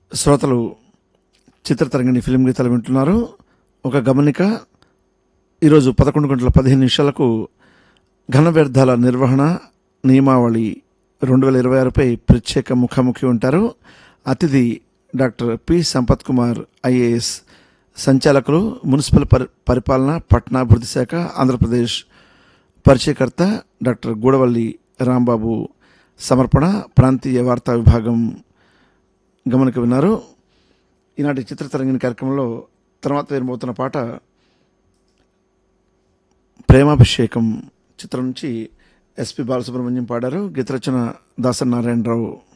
శ్రోతలు చిత్రతరంగిణి ఫిలిం గీతాలు వింటున్నారు ఒక గమనిక ఈరోజు పదకొండు గంటల పదిహేను నిమిషాలకు ఘన వ్యర్థాల నిర్వహణ నియమావళి రెండు వేల ఇరవై ఆరుపై ప్రత్యేక ముఖాముఖి ఉంటారు అతిథి doctor P Sampath Kumar IAS సంచాలకులు మున్సిపల్ పరి పరిపాలన పట్టణాభివృద్ధి శాఖ ఆంధ్రప్రదేశ్ పరిచయకర్త డాక్టర్ గూడవల్లి రాంబాబు సమర్పణ ప్రాంతీయ వార్తా విభాగం గమనిక విన్నారు ఈనాటి చిత్రతరంగిణి కార్యక్రమంలో తర్వాత వినబోతున్న పాట ప్రేమాభిషేకం చిత్రం నుంచి ఎస్పి బాలసుబ్రహ్మణ్యం పాడారు గీతరచన దాసరి నారాయణరావు